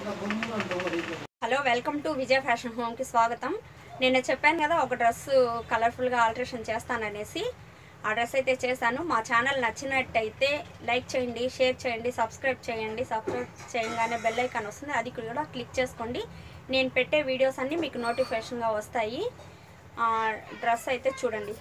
hello welcome to Vijay fashion హోమ్కి స్వాగతం నేను చెప్పాను కదా ఒక డ్రెస్ కలర్ఫుల్గా ఆల్టరేషన్ చేస్తాననేసి ఆ డ్రెస్ అయితే చేశాను మా ఛానల్ నచ్చినట్టయితే లైక్ చేయండి షేర్ చేయండి సబ్స్క్రైబ్ చేయండి సబ్స్క్రైబ్ చేయగానే బెల్ ఐకాన్ వస్తుంది అది కూడా క్లిక్ చేసుకోండి నేను పెట్టే వీడియోస్ అన్నీ మీకు నోటిఫికేషన్గా వస్తాయి ఆ డ్రెస్ అయితే చూడండి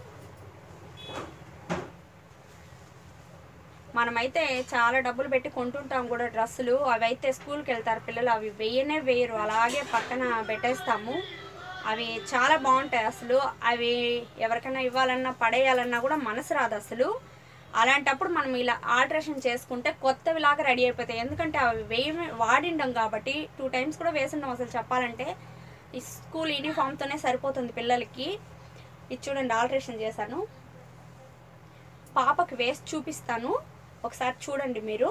మనమైతే చాలా డబ్బులు పెట్టి కొంటుంటాం కూడా డ్రెస్సులు అవి అయితే స్కూల్కి వెళ్తారు పిల్లలు అవి వేయనే వేయరు అలాగే పక్కన పెట్టేస్తాము అవి చాలా బాగుంటాయి అసలు అవి ఎవరికైనా ఇవ్వాలన్నా పడేయాలన్నా కూడా మనసు రాదు అసలు అలాంటప్పుడు మనం ఇలా ఆల్టరేషన్ చేసుకుంటే కొత్తవిలాగా రెడీ అయిపోతాయి ఎందుకంటే అవి వేయ వాడిండం కాబట్టి టూ టైమ్స్ కూడా వేసిండం అసలు చెప్పాలంటే ఈ స్కూల్ యూనిఫామ్తోనే సరిపోతుంది పిల్లలకి ఇది చూడండి ఆల్టరేషన్ చేశాను పాపకి వేసి చూపిస్తాను ఒకసారి చూడండి మీరు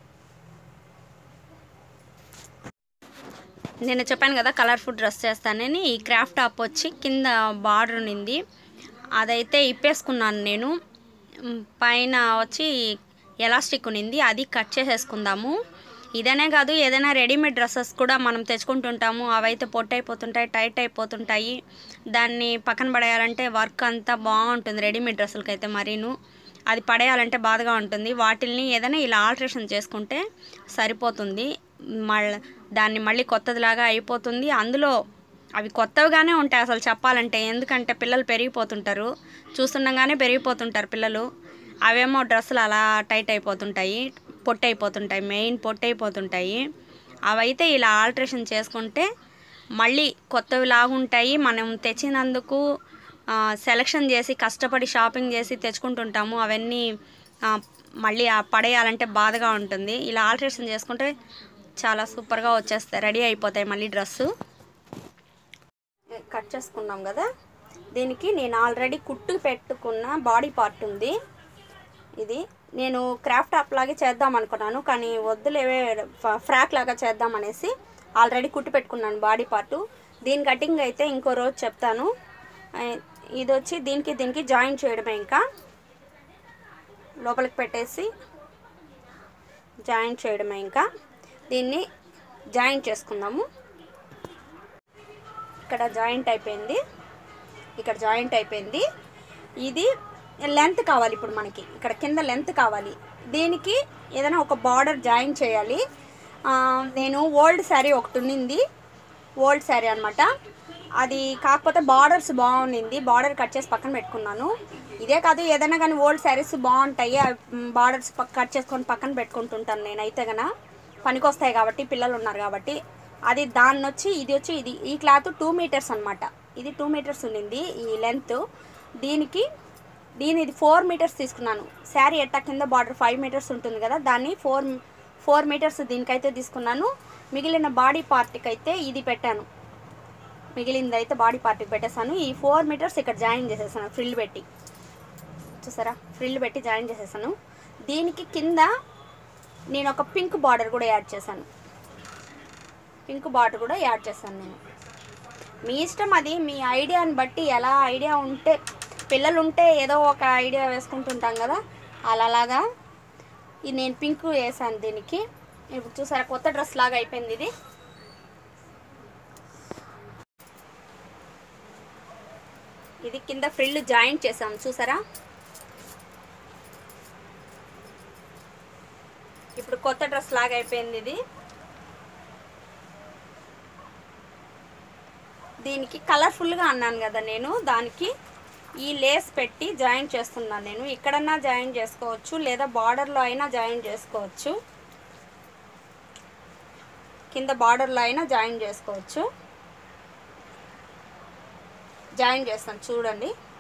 నేను చెప్పాను కదా కలర్ఫుల్ డ్రెస్ చేస్తానని ఈ క్రాఫ్ట్ టాప్ వచ్చి కింద బార్డర్ ఉన్నింది అదైతే ఇప్పేసుకున్నాను నేను మ్, పైన వచ్చి ఎలాస్టిక్ ఉన్నింది అది కట్ చేసేసుకుందాము ఇదనే కాదు ఏదైనా రెడీమేడ్ డ్రెస్సెస్ కూడా మనం తెచ్చుకుంటుంటాము అవైతే పొట్టయిపోతుంటాయి టైట్ అయిపోతుంటాయి దాన్ని పక్కన పడేయాలంటే వర్క్ అంతా బాగుంటుంది రెడీమేడ్ డ్రెస్సులకి అయితే మరీను అది పడేయాలంటే బాధగా ఉంటుంది వాటిల్ని ఏదైనా ఇలా ఆల్టరేషన్ చేసుకుంటే సరిపోతుంది మళ్ళీ దాన్ని మళ్ళీ కొత్తదిలాగా అయిపోతుంది అందులో అవి కొత్తవిగానే ఉంటాయి అసలు చెప్పాలంటే ఎందుకంటే పిల్లలు పెరిగిపోతుంటారు చూస్తుండగానే పెరిగిపోతుంటారు పిల్లలు అవేమో డ్రెస్సులు అలా టైట్ అయిపోతుంటాయి పొట్టి అయిపోతుంటాయి మెయిన్ పొట్టి అయిపోతుంటాయి అవైతే ఇలా ఆల్టరేషన్ చేసుకుంటే మళ్ళీ కొత్తవి లాగుంటాయి మనం తెచ్చినందుకు ఆ, సెలక్షన్ చేసి కష్టపడి షాపింగ్ చేసి తెచ్చుకుంటుంటాము అవన్నీ ఆ, మళ్ళీ ఆ పడేయాలంటే బాధగా ఉంటుంది ఇలా ఆల్టరేషన్ చేసుకుంటే చాలా సూపర్గా వచ్చేస్తాయి రెడీ అయిపోతాయి మళ్ళీ డ్రెస్సు కట్ చేసుకున్నాం కదా దీనికి నేను ఆల్రెడీ కుట్టు పెట్టుకున్న బాడీ పార్ట్ ఉంది ఇది నేను క్రాఫ్ట్ టాప్ లాగే చేద్దాం అనుకున్నాను కానీ వద్దులేవే ఫ- ఫ్రాక్ లాగా చేద్దాం అనేసి ఆల్రెడీ కుట్టు పెట్టుకున్నాను బాడీ పార్టు దీని కటింగ్ అయితే ఇంకో రోజు చెప్తాను ఆ, ఇది వచ్చి దీనికి దీనికి జాయిన్ చేయడమే ఇంకా లోపలికి పెట్టేసి జాయిన్ చేయడమే ఇంకా దీన్ని జాయిన్ చేసుకుందాము ఇక్కడ జాయింట్ అయిపోయింది ఇక్కడ జాయింట్ అయిపోయింది ఇది లెంత్ కావాలి ఇప్పుడు మనకి ఇక్కడ కింద లెంత్ కావాలి దీనికి ఏదైనా ఒక బార్డర్ జాయిన్ చేయాలి ఆ, నేను ఓల్డ్ శారీ ఒకటి ఉన్నింది ఓల్డ్ శారీ అనమాట అది కాకపోతే బార్డర్స్ బాగుండింది బార్డర్ కట్ చేసి పక్కన పెట్టుకున్నాను ఇదే కాదు ఏదైనా కానీ ఓల్డ్ శారీస్ బాగుంటాయి బార్డర్స్ కట్ చేసుకొని పక్కన పెట్టుకుంటుంటాను నేనైతే గన పనికొస్తాయి కాబట్టి పిల్లలు ఉన్నారు కాబట్టి అది దాన్ని వచ్చి ఇది వచ్చి ఇది ఈ క్లాత్ టూ మీటర్స్ అనమాట ఇది టూ మీటర్స్ ఉండింది ఈ లెంత్ దీనికి దీని ఇది ఫోర్ మీటర్స్ తీసుకున్నాను శారీ ఎట్టా కింద బార్డర్ ఫైవ్ మీటర్స్ ఉంటుంది కదా దాన్ని ఫోర్ ఫోర్ మీటర్స్ దీనికైతే తీసుకున్నాను మిగిలిన బాడీ పార్ట్కి అయితే ఇది పెట్టాను మిగిలింది అయితే బాడీ పార్ట్కి పెట్టేశాను ఈ ఫోర్ మీటర్స్ ఇక్కడ జాయిన్ చేసేసాను ఫ్రిల్ పెట్టి చూసారా ఫ్రిల్ పెట్టి జాయిన్ చేసేసాను దీనికి కింద నేను ఒక పింక్ బార్డర్ కూడా యాడ్ చేశాను పింక్ బార్డర్ కూడా యాడ్ చేశాను నేను మీ ఇష్టం అది మీ ఐడియాని బట్టి ఎలా ఐడియా ఉంటే పిల్లలు ఉంటే ఏదో ఒక ఐడియా వేసుకుంటుంటాం కదా అలాగా ఇది నేను పింక్ వేసాను దీనికి ఇప్పుడు చూసారా కొత్త డ్రెస్ లాగా అయిపోయింది ఇది ఇది కింద ఫ్రిల్ జాయింట్ చేసాం చూసారా ఇప్పుడు కొత్త డ్రెస్ లాగా అయిపోయింది ఇది దీనికి కలర్ఫుల్గా అన్నాను కదా నేను దానికి ఈ లేస్ పెట్టి జాయిన్ చేస్తున్నాను నేను ఇక్కడన్నా జాయిన్ చేసుకోవచ్చు లేదా బార్డర్లో అయినా జాయిన్ చేసుకోవచ్చు కింద బార్డర్లో అయినా జాయిన్ చేసుకోవచ్చు జాయిన్ చేస్తాను చూడండి